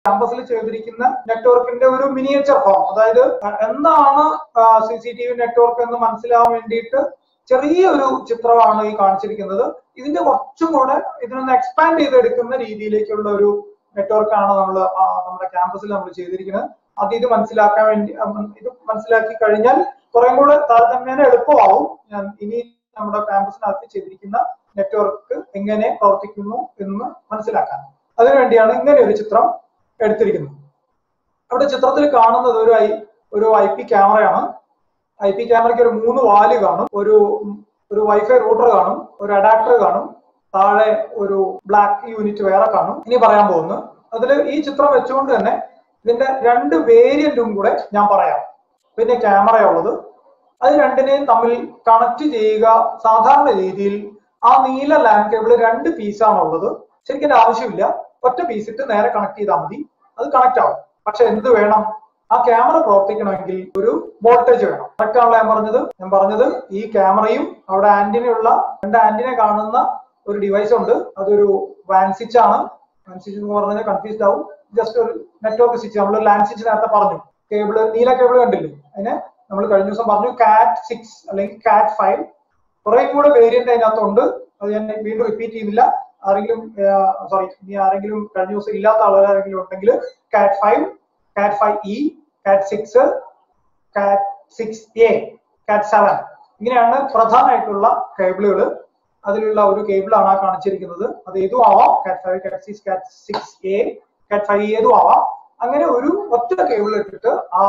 ക്യാമ്പസിൽ ചെയ്തിരിക്കുന്ന നെറ്റ്വർക്കിന്റെ ഒരു മിനിയേച്ചർ ഫോം അതായത് എന്താണ് C C T V network എന്ന് മനസ്സിലാവാൻ വേണ്ടിയിട്ട് ചെറിയൊരു ചിത്രമാണ് ഈ കാണിച്ചിരിക്കുന്നത് ഇതിന്റെ കുറച്ചും കൂടെ ഇതിനൊന്ന് എക്സ്പാൻഡ് ചെയ്തെടുക്കുന്ന രീതിയിലേക്കുള്ള ഒരു നെറ്റ്വർക്കാണ് നമ്മൾ നമ്മുടെ ക്യാമ്പസിൽ നമ്മൾ ചെയ്തിരിക്കുന്നത് അത് ഇത് മനസ്സിലാക്കാൻ വേണ്ടി അഹ് ഇത് മനസ്സിലാക്കി കഴിഞ്ഞാൽ കുറേ കൂടെ താരതമ്യേന എളുപ്പമാവും ഞാൻ ഇനി നമ്മുടെ ക്യാമ്പസിനകത്ത് ചെയ്തിരിക്കുന്ന നെറ്റ്വർക്ക് എങ്ങനെ പ്രവർത്തിക്കുന്നു എന്ന് മനസ്സിലാക്കാൻ അതിനുവേണ്ടിയാണ് ഇങ്ങനെ ഒരു ചിത്രം എടുത്തിരിക്കുന്നത് അവിടെ ചിത്രത്തിൽ കാണുന്നത് ഒരു ഐ ഒരു ഐ പി ക്യാമറയാണ് ഐ പി ക്യാമറയ്ക്ക് ഒരു മൂന്ന് വാല് കാണും ഒരു ഒരു വൈഫൈ റൂട്ടർ കാണും ഒരു അഡാപ്റ്റർ കാണും താഴെ ഒരു ബ്ലാക്ക് യൂണിറ്റ് വേറെ കാണും ഇനി പറയാൻ പോകുന്നു അതിൽ ഈ ചിത്രം വെച്ചുകൊണ്ട് തന്നെ ഇതിന്റെ രണ്ട് വേരിയന്റും കൂടെ ഞാൻ പറയാം പിന്നെ ക്യാമറയുള്ളത് അത് രണ്ടിനെയും തമ്മിൽ കണക്ട് ചെയ്യുക സാധാരണ രീതിയിൽ ആ നീല ലാൻഡ് കേബിൾ രണ്ട് പീസാണ് ഉള്ളത് ശരിക്കും അതിന്റെ ആവശ്യമില്ല ഒറ്റ പീസ് ഇട്ട് നേരെ കണക്ട് ചെയ്താൽ മതി അത് കണക്ട് ആവും പക്ഷെ എന്ത് വേണം ആ ക്യാമറ പ്രവർത്തിക്കണമെങ്കിൽ ഒരു വോൾട്ടേജ് വേണം കറക്റ്റ് ആണല്ലോ ഞാൻ പറഞ്ഞത് ഞാൻ പറഞ്ഞത് ഈ ക്യാമറയും അവിടെ ആന്റിനയുള്ള രണ്ട് ആന്റിനെ കാണുന്ന ഒരു ഡിവൈസ് ഉണ്ട് അതൊരു വാൻ സ്വിച്ച് ആണ് വാൻ സ്വിച്ച് എന്ന് പറഞ്ഞാൽ കൺഫ്യൂസ്ഡ് ആവും ജസ്റ്റ് ഒരു നെറ്റ്വർക്ക് സ്വിച്ച് നമ്മൾ ലാൻഡ് സ്വിച്ച് നേരത്തെ പറഞ്ഞു കേബിള് നീല കേബിൾ കണ്ടില്ലേ അതിന് നമ്മൾ കഴിഞ്ഞ ദിവസം പറഞ്ഞു കാറ്റ് സിക്സ് അല്ലെങ്കിൽ കാറ്റ് ഫൈവ് കുറെ കൂടെ വേരിയന്റ് അതിനകത്തുണ്ട് അത് ഞാൻ വീണ്ടും റിപ്പീറ്റ് ചെയ്യുന്നില്ല ആരെങ്കിലും സോറി ഇനി ആരെങ്കിലും കഴിഞ്ഞ ദിവസം ഇല്ലാത്ത ആളുകൾ ആരെങ്കിലും ഉണ്ടെങ്കിൽ cat five cat five E cat six cat six A cat seven ഇങ്ങനെയാണ് പ്രധാനമായിട്ടുള്ള കേബിളുകൾ അതിലുള്ള ഒരു കേബിളാണ് ആ കാണിച്ചിരിക്കുന്നത് അത് ഏതും ആവാം കാറ്റ് ഫൈവ് കാറ്റ് സിക്സ് കാറ്റ് സിക്സ് എ കാറ്റ് ഫൈവ് ഏതും ആവാം അങ്ങനെ ഒരു ഒറ്റ കേബിൾ ഇട്ടിട്ട് ആ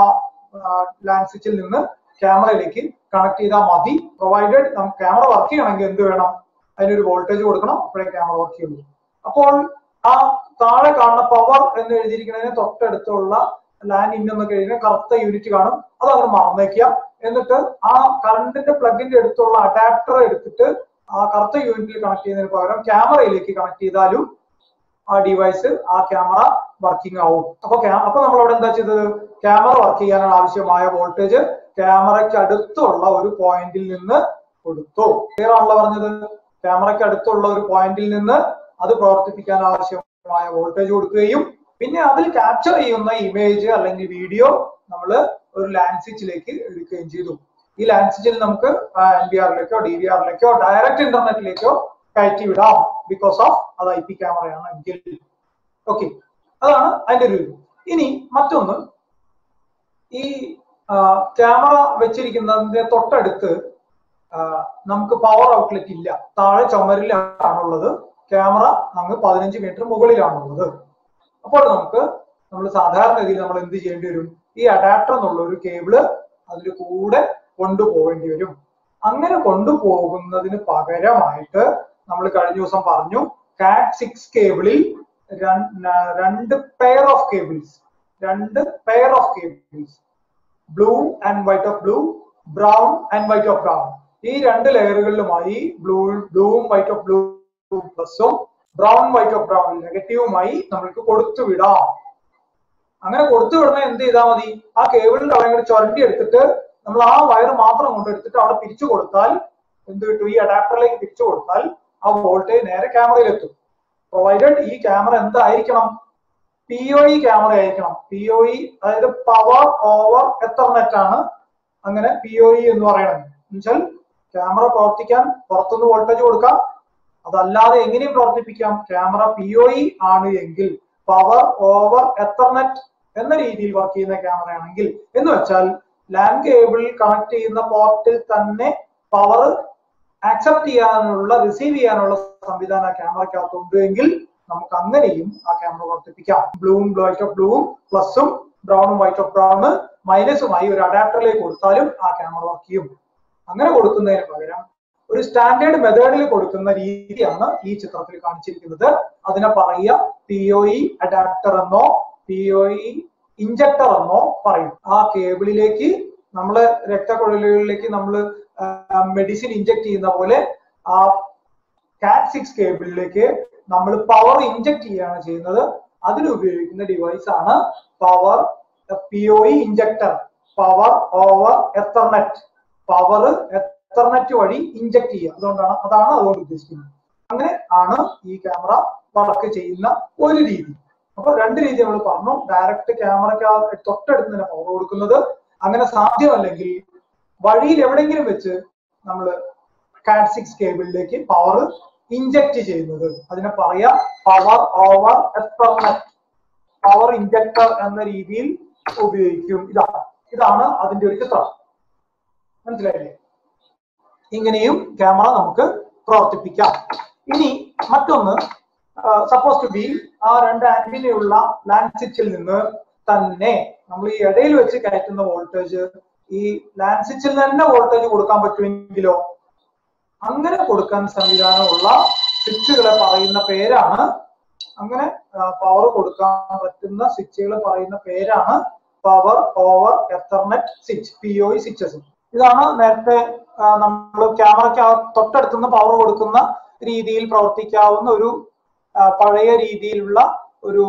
ലാൻഡ് സ്വിച്ചിൽ നിന്ന് ക്യാമറയിലേക്ക് കണക്ട് ചെയ്താൽ മതി പ്രൊവൈഡഡ് നമുക്ക് ക്യാമറ വർക്ക് ചെയ്യണമെങ്കിൽ എന്ത് വേണം അതിനൊരു വോൾട്ടേജ് കൊടുക്കണം അപ്പോഴേ ക്യാമറ വർക്ക് ചെയ്യുള്ളൂ അപ്പോൾ ആ താഴെ കാണുന്ന പവർ എന്ന് എഴുതിയിരിക്കുന്നതിന് തൊട്ടടുത്തുള്ള ലാൻഡ് ഇൻ എന്നൊക്കെ എഴുതിയ കറുത്ത യൂണിറ്റ് കാണും അത് അങ്ങ് മറന്നേക്കുക എന്നിട്ട് ആ കറണ്ടിന്റെ പ്ലഗിന്റെ അടുത്തുള്ള അഡാപ്റ്റർ എടുത്തിട്ട് ആ കറുത്ത യൂണിറ്റിൽ കണക്ട് ചെയ്യുന്നതിന് പകരം ക്യാമറയിലേക്ക് കണക്ട് ചെയ്താലും ആ ഡിവൈസ് ആ ക്യാമറ വർക്കിംഗ് ആവും അപ്പൊ അപ്പൊ നമ്മൾ അവിടെ എന്താ ചെയ്തത് ക്യാമറ വർക്ക് ചെയ്യാനുള്ള ആവശ്യമായ വോൾട്ടേജ് ക്യാമറയ്ക്ക് അടുത്തുള്ള ഒരു പോയിന്റിൽ നിന്ന് കൊടുത്തു ക്ലിയർ ആണല്ലോ പറഞ്ഞത് ക്യാമറയ്ക്ക് അടുത്തുള്ള ഒരു പോയിന്റിൽ നിന്ന് അത് പ്രവർത്തിപ്പിക്കാൻ ആവശ്യമായ വോൾട്ടേജ് കൊടുക്കുകയും പിന്നെ അതിൽ ക്യാപ്ചർ ചെയ്യുന്ന ഇമേജ് അല്ലെങ്കിൽ വീഡിയോ നമ്മൾ ഒരു ലാൻഡ് സ്വിച്ചിലേക്ക് എടുക്കുകയും ചെയ്തു ഈ ലാൻഡ് സ്വിച്ചിൽ നമുക്ക് എൻ ബി ആറിലേക്കോ ഡി വി ആറിലേക്കോ ഡയറക്റ്റ് ഇന്റർനെറ്റിലേക്കോ കയറ്റി വിടാം ബിക്കോസ് ഓഫ് അത് ഐ പി ക്യാമറയാണ് എങ്കിൽ ഓക്കെ അതാണ് അതിന്റെ ഒരു ഇത് ഇനി മറ്റൊന്ന് ഈ ക്യാമറ വെച്ചിരിക്കുന്നതിന്റെ തൊട്ടടുത്ത് നമുക്ക് പവർ ഔട്ട്ലെറ്റ് ഇല്ല താഴെ ചുമരിലാണുള്ളത് ക്യാമറ അങ്ങ് പതിനഞ്ച് മീറ്റർ മുകളിലാണുള്ളത് അപ്പോൾ നമുക്ക് നമ്മൾ സാധാരണ രീതിയിൽ നമ്മൾ എന്ത് ചെയ്യേണ്ടി വരും ഈ അഡാപ്റ്റർ എന്നുള്ള ഒരു കേബിള് അതിൽ കൂടെ കൊണ്ടുപോകേണ്ടി വരും അങ്ങനെ കൊണ്ടുപോകുന്നതിന് പകരമായിട്ട് നമ്മൾ കഴിഞ്ഞ ദിവസം പറഞ്ഞു കാറ്റ് സിക്സ് കേബിളിൽ രണ്ട് പെയർ ഓഫ് കേബിൾസ് രണ്ട് pair of cables blue and white of blue brown and white of brown ഈ രണ്ട് ലെയറുകളിലുമായി ബ്ലൂ ബ്ലൂവും വൈറ്റ് ഓഫ് ബ്ലൂ പ്ലസും ബ്രൗൺ വൈറ്റ് ഓഫ് ബ്രൗൺ നെഗറ്റീവുമായി നമ്മൾക്ക് കൊടുത്തു വിടാം അങ്ങനെ കൊടുത്തു വിടണ എന്ത് ചെയ്താൽ മതി ആ കേബിളിന്റെ അവിടെ ഇങ്ങോട്ട് ചുരണ്ടി എടുത്തിട്ട് നമ്മൾ ആ വയർ മാത്രം കൊണ്ടെടുത്തിട്ട് അവിടെ പിരിച്ചു കൊടുത്താൽ എന്ത് കിട്ടും ഈ അഡാപ്റ്ററിലേക്ക് പിരിച്ചു കൊടുത്താൽ ആ വോൾട്ടേജ് നേരെ ക്യാമറയിൽ എത്തും പ്രൊവൈഡഡ് ഈ ക്യാമറ എന്തായിരിക്കണം പി ഒ ഇ ക്യാമറ ആയിരിക്കണം പി ഒ ഇ അതായത് പവർ ഓവർ എത്തർനെറ്റ് ആണ് അങ്ങനെ പി ഒ ഇ എന്ന് പറയണത് എന്നുവെച്ചാൽ ക്യാമറ പ്രവർത്തിക്കാൻ പുറത്തുനിന്ന് വോൾട്ടേജ് കൊടുക്കാം അതല്ലാതെ എങ്ങനെയും പ്രവർത്തിപ്പിക്കാം ക്യാമറ പി ഒ ഇ ആണ് എങ്കിൽ പവർ ഓവർ എത്തർനെറ്റ് എന്ന രീതിയിൽ വർക്ക് ചെയ്യുന്ന ക്യാമറ ആണെങ്കിൽ എന്ന് വെച്ചാൽ ലാൻഡ് കേബിൾ കണക്ട് ചെയ്യുന്ന പോർട്ടിൽ തന്നെ പവർ ആക്സെപ്റ്റ് ചെയ്യാനുള്ള റിസീവ് ചെയ്യാനുള്ള സംവിധാനം ക്യാമറയ്ക്കകത്തുണ്ട് എങ്കിൽ നമുക്ക് അങ്ങനെയും ആ ക്യാമറ പ്രവർത്തിപ്പിക്കാം ബ്ലൂവും വൈറ്റ് ഓഫ് ബ്ലൂവും പ്ലസും ബ്രൗണും വൈറ്റ് ഓഫ് ബ്രൗണ് മൈനസുമായി ഒരു അഡാപ്റ്ററിലേക്ക് കൊടുത്താലും ആ ക്യാമറ വർക്ക് ചെയ്യും അങ്ങനെ കൊടുക്കുന്നതിന് പകരം ഒരു സ്റ്റാൻഡേർഡ് മെത്തേഡിൽ കൊടുക്കുന്ന രീതിയാണ് ഈ ചിത്രത്തിൽ കാണിച്ചിരിക്കുന്നത് അതിനെ പറയുക പി ഒ ഇ അഡാപ്റ്റർ എന്നോ പി ഒ ഇ ഇഞ്ചക്ടർ എന്നോ പറയും ആ കേബിളിലേക്ക് നമ്മൾ രക്തക്കുഴലുകളിലേക്ക് നമ്മൾ മെഡിസിൻ ഇഞ്ചക്ട് ചെയ്യുന്ന പോലെ ആ കാറ്റ് സിക്സ് കേബിളിലേക്ക് നമ്മൾ പവർ ഇഞ്ചക്ട് ചെയ്യുകയാണ് ചെയ്യുന്നത് അതിന് ഉപയോഗിക്കുന്ന ഡിവൈസ് ആണ് power P O E injector power over Ethernet power Ethernet വഴി ഇഞ്ചക്ട് ചെയ്യുക അതുകൊണ്ടാണ് അതാണ് അതുകൊണ്ട് ഉദ്ദേശിക്കുന്നത് അങ്ങനെ ആണ് ഈ ക്യാമറ വർക്ക് ചെയ്യുന്ന ഒരു രീതി അപ്പൊ രണ്ട് രീതി നമ്മൾ പറഞ്ഞു ഡയറക്റ്റ് ക്യാമറയ്ക്ക് തൊട്ടടുത്ത് തന്നെ പവർ കൊടുക്കുന്നത് അങ്ങനെ സാധ്യമല്ലെങ്കിൽ വഴിയിൽ എവിടെയെങ്കിലും വെച്ച് നമ്മൾ കാറ്റ് സിക്സ് കേബിളിലേക്ക് പവർ ഇഞ്ചക്ട് ചെയ്യുന്നത് അതിനെ പറയാ power over Ethernet power injector എന്ന രീതിയിൽ ഉപയോഗിക്കും ഇതാണ് ഇതാണ് അതിന്റെ ഒരു ചിത്രം മനസ്സിലായില്ലേ ഇങ്ങനെയും ക്യാമറ നമുക്ക് പ്രവർത്തിപ്പിക്കാം ഇനി മറ്റൊന്ന് സപ്പോസ് ടു ബി ആ രണ്ട് ആന്റിനയുള്ള ലാൻഡ് സ്വിച്ചിൽ നിന്ന് തന്നെ നമ്മൾ ഈ ഇടയിൽ വെച്ച് കയറ്റുന്ന വോൾട്ടേജ് ഈ ലാൻഡ് സ്വിച്ചിൽ തന്നെ വോൾട്ടേജ് കൊടുക്കാൻ പറ്റുമെങ്കിലോ അങ്ങനെ കൊടുക്കാൻ സംവിധാനമുള്ള സ്വിച്ചുകളെ പറയുന്ന പേരാണ് അങ്ങനെ പവർ കൊടുക്കാൻ പറ്റുന്ന സ്വിച്ചുകൾ പറയുന്ന പേരാണ് power over Ethernet switch P O switches ഇതാണ് നേരത്തെ നമ്മൾ ക്യാമറയ്ക്ക് തൊട്ടടുത്തുനിന്ന് പവർ കൊടുക്കുന്ന രീതിയിൽ പ്രവർത്തിക്കാവുന്ന ഒരു ആ, പഴയ രീതിയിലുള്ള ഒരു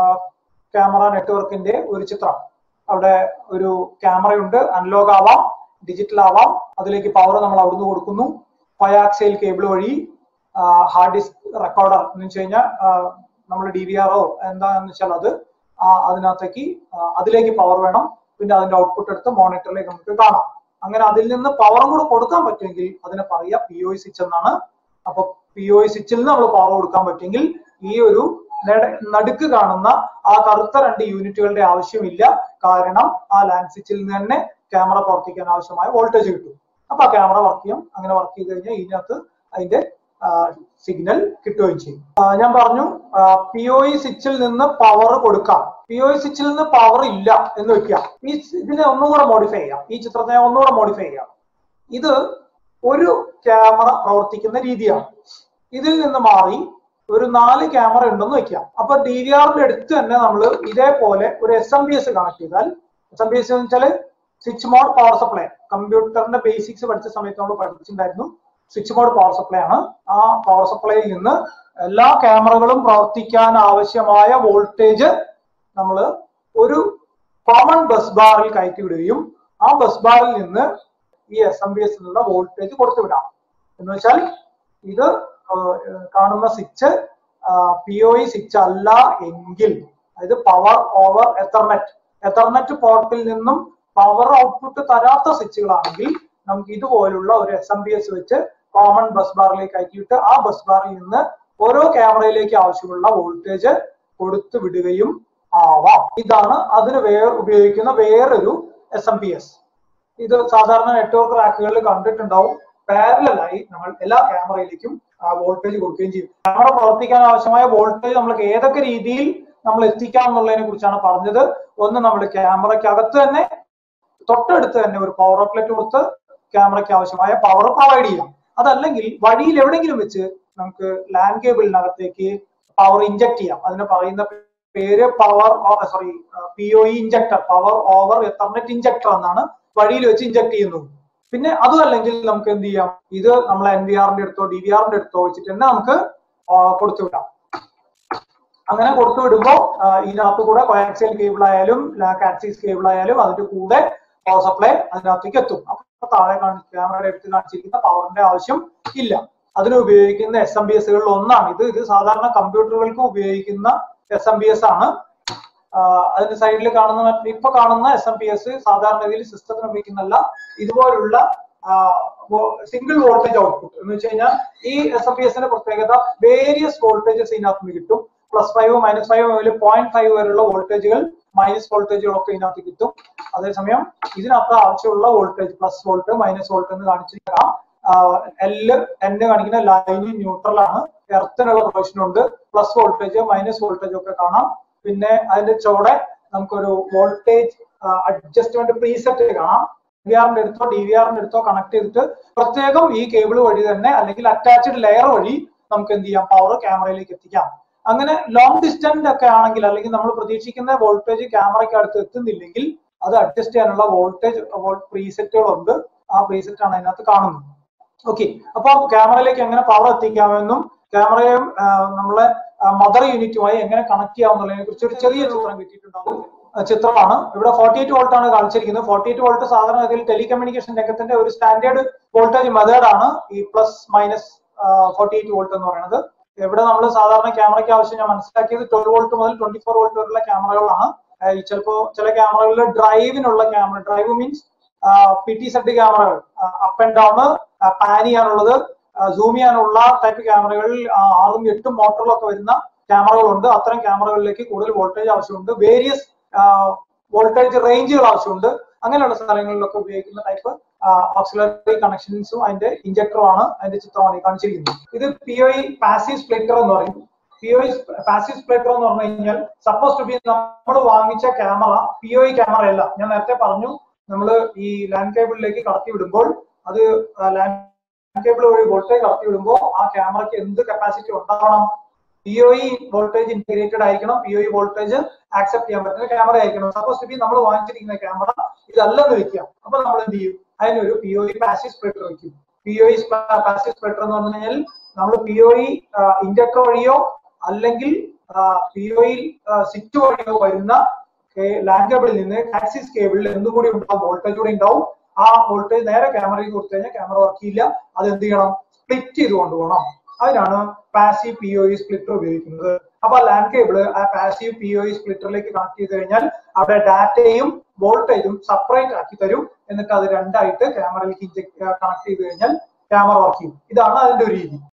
ക്യാമറ നെറ്റ്വർക്കിന്റെ ഒരു ചിത്രം അവിടെ ഒരു ക്യാമറയുണ്ട് അനലോഗ് ആവാം ഡിജിറ്റൽ ആവാം അതിലേക്ക് പവർ നമ്മൾ അവിടുന്ന് കൊടുക്കുന്നു ഫയാക്സൈൽ കേബിൾ വഴി ഹാർഡ് ഡിസ്ക് റെക്കോർഡർ എന്ന് വെച്ച് കഴിഞ്ഞാൽ നമ്മൾ ഡി വി ആറോ എന്താന്ന് വെച്ചാൽ അത് ആ, അതിനകത്തേക്ക് ആ, അതിലേക്ക് പവർ വേണം പിന്നെ അതിന്റെ ഔട്ട്പുട്ട് എടുത്ത് മോണിറ്ററിലേക്ക് നമുക്ക് കാണാം അങ്ങനെ അതിൽ നിന്ന് പവറും കൂടെ കൊടുക്കാൻ പറ്റുമെങ്കിൽ അതിനെ പറയാ പി ഒ സ്വിച്ച് എന്നാണ് അപ്പൊ പി ഒ സ്വിച്ചിൽ നിന്ന് നമ്മൾ പവർ കൊടുക്കാൻ പറ്റുമെങ്കിൽ ഈ ഒരു നെട- നടുക്ക് കാണുന്ന ആ കറുത്ത രണ്ട് യൂണിറ്റുകളുടെ ആവശ്യമില്ല കാരണം ആ ലാൻഡ് സ്വിച്ചിൽ നിന്ന് തന്നെ ക്യാമറ പ്രവർത്തിക്കാൻ ആവശ്യമായ വോൾട്ടേജ് കിട്ടും അപ്പൊ ആ ക്യാമറ വർക്ക് ചെയ്യും അങ്ങനെ വർക്ക് ചെയ്ത് കഴിഞ്ഞാൽ ഇതിനകത്ത് അതിന്റെ സിഗ്നൽ കിട്ടുകയും ചെയ്യും ആ, ഞാൻ പറഞ്ഞു പി ഒ ഇ സ്വിച്ചിൽ നിന്ന് പവർ കൊടുക്കാം പി ഒ ഇ സ്വിച്ചിൽ നിന്ന് പവർ ഇല്ല എന്ന് വെക്കാം ഈ ഇതിനെ ഒന്നുകൂടെ മോഡിഫൈ ചെയ്യാം ഈ ചിത്രത്തെ ഒന്നുകൂടെ മോഡിഫൈ ചെയ്യാം ഇത് ഒരു ക്യാമറ പ്രവർത്തിക്കുന്ന രീതിയാണ് ഇതിൽ നിന്ന് മാറി ഒരു നാല് ക്യാമറ ഉണ്ടെന്ന് വെക്കാം അപ്പൊ ഡി വി ആറിന്റെ അടുത്ത് തന്നെ നമ്മൾ ഇതേപോലെ ഒരു S M B S connect ചെയ്താൽ എസ് എം ബി എസ് എന്ന് വെച്ചാൽ സ്വിച്ച് മോഡ് പവർ സപ്ലൈ കമ്പ്യൂട്ടറിന്റെ ബേസിക്സ് പഠിച്ച സമയത്ത് നമ്മൾ പഠിച്ചിട്ടുണ്ടായിരുന്നു സ്വിച്ച് മോഡ് പവർ സപ്ലൈ ആണ് ആ പവർ സപ്ലൈയിൽ നിന്ന് എല്ലാ ക്യാമറകളും പ്രവർത്തിക്കാൻ ആവശ്യമായ വോൾട്ടേജ് നമ്മൾ ഒരു കോമൺ ബസ് ബാറിൽ കയറ്റി വിടുകയും ആ ബസ് ബാറിൽ നിന്ന് ഈ എസ് എം ബി എസിനുള്ള വോൾട്ടേജ് കൊടുത്തു വിടാം എന്ന് വെച്ചാൽ ഇത് ആ, കാണുന്ന switch P O E switch അല്ല എങ്കിൽ അതായത് പവർ ഓവർ എത്തർനെറ്റ് എത്തർനെറ്റ് പോർട്ടിൽ നിന്നും പവർ ഔട്ട്പുട്ട് തരാത്ത സ്വിച്ചുകളാണെങ്കിൽ നമുക്ക് ഇതുപോലുള്ള ഒരു എസ് എം ബി എസ് വെച്ച് കോമൺ ബസ് ബാറിലേക്ക് അയക്കിയിട്ട് ആ ബസ് ബാറിൽ നിന്ന് ഓരോ ക്യാമറയിലേക്ക് ആവശ്യമുള്ള വോൾട്ടേജ് കൊടുത്തു വിടുകയും ആവാം ഇതാണ് അതിന് വേ ഉപയോഗിക്കുന്ന വേറൊരു എസ് എം പി എസ് ഇത് സാധാരണ നെറ്റ്വർക്ക് റാക്കുകളിൽ കണ്ടിട്ടുണ്ടാവും പാരലായി നമ്മൾ എല്ലാ ക്യാമറയിലേക്കും വോൾട്ടേജ് കൊടുക്കുകയും ചെയ്യും ക്യാമറ പ്രവർത്തിക്കാൻ ആവശ്യമായ വോൾട്ടേജ് നമ്മൾക്ക് ഏതൊക്കെ രീതിയിൽ നമ്മൾ എത്തിക്കാം എന്നുള്ളതിനെ കുറിച്ചാണ് പറഞ്ഞത് ഒന്ന് നമ്മൾ ക്യാമറയ്ക്കകത്ത് തന്നെ തൊട്ടടുത്ത് തന്നെ ഒരു പവർ ഔട്ട്ലെറ്റ് കൊടുത്ത് ക്യാമറയ്ക്ക് ആവശ്യമായ പവർ പ്രൊവൈഡ് ചെയ്യാം അതല്ലെങ്കിൽ വഴിയിൽ എവിടെയെങ്കിലും വെച്ച് നമുക്ക് ലാൻഡ് കേബിളിനകത്തേക്ക് പവർ ഇഞ്ചക്ട് ചെയ്യാം അതിന് പറയുന്ന പേര് power sorry P O E injector power over Ethernet injector എന്നാണ് വഴിയിൽ വെച്ച് ഇഞ്ചക്ട് ചെയ്യുന്നത് പിന്നെ അതും അല്ലെങ്കിൽ നമുക്ക് എന്ത് ചെയ്യാം ഇത് നമ്മൾ എൻ വി ആറിന്റെ അടുത്തോ ഡി വി ആറിന്റെ അടുത്തോ വെച്ചിട്ട് തന്നെ നമുക്ക് ആ, കൊടുത്തു വിടാം അങ്ങനെ കൊടുത്തു വിടുമ്പോൾ ഇതിനകത്ത് കൂടെ കോയാക്സിയൽ കേബിൾ ആയാലും കാറ്റ്സിക്സ് കേബിൾ ആയാലും അതിന്റെ കൂടെ പവർ സപ്ലൈ അതിനകത്തേക്ക് എത്തും അപ്പൊ താഴെ കാണി ക്യാമറയുടെ അടുത്ത് കാണിച്ചിരിക്കുന്ന പവറിന്റെ ആവശ്യം ഇല്ല അതിന് ഉപയോഗിക്കുന്ന എസ് എം ബി എസുകളിൽ ഒന്നാണ് ഇത് ഇത് സാധാരണ കമ്പ്യൂട്ടറുകൾക്ക് ഉപയോഗിക്കുന്ന എസ് എം ബി എസ് ആണ് ആഹ് അതിന്റെ സൈഡിൽ കാണുന്ന മറ്റ് ഇപ്പൊ കാണുന്ന എസ് എം പി എസ് സാധാരണ രീതിയിൽ സിസ്റ്റത്തിന് ഉപയോഗിക്കുന്നല്ല ഇതുപോലുള്ള സിംഗിൾ വോൾട്ടേജ് ഔട്ട്പുട്ട് എന്ന് വെച്ച് കഴിഞ്ഞാൽ ഈ എസ് എം പി എസിന്റെ പ്രത്യേകത വേരിയസ് വോൾട്ടേജസ് ഇതിനകത്ത് നിന്ന് കിട്ടും പ്ലസ് ഫൈവ് മൈനസ് ഫൈവ് മുതൽ പോയിന്റ് ഫൈവ് വരെയുള്ള വോൾട്ടേജുകൾ മൈനസ് വോൾട്ടേജുകളൊക്കെ ഇതിനകത്ത് കിട്ടും അതേസമയം ഇതിനകത്ത് ആവശ്യമുള്ള voltage plus volt minus volt എന്ന് കാണിച്ചിരിക്കാം എല് എന്ന് കാണിക്കുന്ന ലൈന് ന്യൂട്രൽ ആണ് എർത്തിനുള്ള പ്രൊവിഷൻ ഉണ്ട് പ്ലസ് വോൾട്ടേജ് മൈനസ് വോൾട്ടേജ് ഒക്കെ കാണാം പിന്നെ അതിന്റെ ചുവടെ നമുക്കൊരു വോൾട്ടേജ് അഡ്ജസ്റ്റ്മെന്റ് പ്രീസെറ്റ് കാണാം ഡി ആറിന്റെ അടുത്തോ ഡി വി ആറിന്റെ അടുത്തോ കണക്ട് ചെയ്തിട്ട് പ്രത്യേകം ഈ കേബിൾ വഴി തന്നെ അല്ലെങ്കിൽ അറ്റാച്ച്ഡ് ലെയർ വഴി നമുക്ക് എന്ത് ചെയ്യാം പവർ ക്യാമറയിലേക്ക് എത്തിക്കാം അങ്ങനെ ലോങ് ഡിസ്റ്റൻസ് ഒക്കെ ആണെങ്കിൽ അല്ലെങ്കിൽ നമ്മൾ പ്രതീക്ഷിക്കുന്ന വോൾട്ടേജ് ക്യാമറയ്ക്ക് അടുത്ത് എത്തുന്നില്ലെങ്കിൽ അത് അഡ്ജസ്റ്റ് ചെയ്യാനുള്ള വോൾട്ടേജ് പ്രീസെറ്റുകളുണ്ട് ആ പ്രീസെറ്റ് ആണ് അതിനകത്ത് കാണുന്നത് ഓക്കെ അപ്പൊ ക്യാമറയിലേക്ക് എങ്ങനെ പവർ എത്തിക്കാമെന്നും ക്യാമറയും ആ, നമ്മളെ മദർ യൂണിറ്റുമായി എങ്ങനെ കണക്ട് ചെയ്യാമെന്നുള്ളതിനെ കുറിച്ച് ഒരു ചെറിയ ചിത്രം കിട്ടിയിട്ടുണ്ടാവും ആ, ചിത്രമാണ് ഇവിടെ ഫോർട്ടി എയ്റ്റ് വോൾട്ട് ആണ് കാണിച്ചിരിക്കുന്നത് ഫോർട്ടി എയ്റ്റ് വോൾട്ട് സാധാരണ ഗതിയിൽ ടെലികമ്മ്യൂണിക്കേഷൻ രംഗത്തിന്റെ ഒരു സ്റ്റാൻഡേർഡ് വോൾട്ടേജ് മെത്തേഡ് ആണ് ഈ plus minus forty eight volt എന്ന് പറയുന്നത് ഇവിടെ നമ്മൾ സാധാരണ ക്യാമറയ്ക്ക് ആവശ്യം ഞാൻ മനസ്സിലാക്കിയത് ട്വൽവ് വോൾട്ട് മുതൽ ട്വന്റി ഫോർ വോൾട്ട് വരെയുള്ള ക്യാമറകളാണ് ചിലപ്പോ ചില ക്യാമറകളിൽ ഡ്രൈവിനുള്ള camera drive means P T സെറ്റ് ക്യാമറകൾ അപ്പ് ആൻഡ് ഡൗൺ പാൻ ചെയ്യാനുള്ളത് സൂം ചെയ്യാനുള്ള ടൈപ്പ് ക്യാമറകളിൽ ആറും എട്ടും മോട്ടറിലൊക്കെ വരുന്ന ക്യാമറകളുണ്ട് അത്തരം ക്യാമറകളിലേക്ക് കൂടുതൽ വോൾട്ടേജ് ആവശ്യമുണ്ട് വേരിയസ് വോൾട്ടേജ് റേഞ്ചുകൾ ആവശ്യമുണ്ട് അങ്ങനെയുള്ള സ്ഥലങ്ങളിലൊക്കെ ഉപയോഗിക്കുന്ന ടൈപ്പ് ഓക്സിലറി കണക്ഷൻസും അതിന്റെ ഇഞ്ചക്ടറും ആണ് അതിന്റെ ചിത്രമാണ് ഈ കാണിച്ചിരിക്കുന്നത് ഇത് പി ഒ പാസീവ് സ്പ്ലിറ്റർ എന്ന് പറയും പി ഒ പാസീവ് സ്പ്ലിറ്റർ എന്ന് പറഞ്ഞു കഴിഞ്ഞാൽ സപ്പോസ് ടു ബി നമ്മൾ വാങ്ങിച്ച ക്യാമറ പി ഒ ക്യാമറ അല്ല ഞാൻ നേരത്തെ പറഞ്ഞു നമ്മൾ ഈ ലാൻഡ് കേബിളിലേക്ക് കടത്തി വിടുമ്പോൾ അത് ലാൻഡ് കേബിൾ വഴി വോൾട്ടേജ് കടത്തി വിടുമ്പോൾ ആ ക്യാമറയ്ക്ക് എന്ത് കപ്പാസിറ്റി ഉണ്ടാവണം P O E voltage integrated ആയിരിക്കണം P O E voltage accept ചെയ്യാൻ പറ്റുന്ന ക്യാമറ ആയിരിക്കണം സപ്പോസ് ബി നമ്മൾ വാങ്ങിച്ചിരിക്കുന്ന ക്യാമറ ഇതല്ലെന്ന് വെക്കാം അപ്പൊ നമ്മൾ എന്ത് ചെയ്യും അതിനൊരു P O E passive splitter വെക്കും P O E passive splitter എന്ന് പറഞ്ഞു കഴിഞ്ഞാൽ നമ്മൾ പി ഒ ഇ ഇൻജക്ടർ വഴിയോ അല്ലെങ്കിൽ പി ഒ ഇ സിറ്റ് വഴിയോ വരുന്ന ലാൻഡ് കേബിളിൽ നിന്ന് ആക്സിസ് കേബിളിൽ എന്തും കൂടി ഉണ്ടാവും വോൾട്ടേജ് കൂടി ഉണ്ടാവും ആ വോൾട്ടേജ് നേരെ ക്യാമറയിൽ കൊടുത്തു കഴിഞ്ഞാൽ ക്യാമറ വർക്ക് ചെയ്യില്ല അത് എന്ത് ചെയ്യണം സ്പ്ലിറ്റ് ചെയ്ത് കൊണ്ടുപോകണം അതിനാണ് passive P O E splitter ഉപയോഗിക്കുന്നത് അപ്പൊ ലാൻഡ് കേബിള് ആ പാസീവ് പി ഒ ഇ സ്പ്ലിറ്ററിലേക്ക് കണക്ട് ചെയ്ത് കഴിഞ്ഞാൽ അവിടെ ഡാറ്റയും വോൾട്ടേജും സെപ്പറേറ്റ് ആക്കി തരും എന്നിട്ട് അത് രണ്ടായിട്ട് ക്യാമറയിലേക്ക് ഇഞ്ചക്ട് കണക്ട് ചെയ്ത് കഴിഞ്ഞാൽ ക്യാമറ വർക്ക് ചെയ്യും ഇതാണ് അതിന്റെ ഒരു രീതി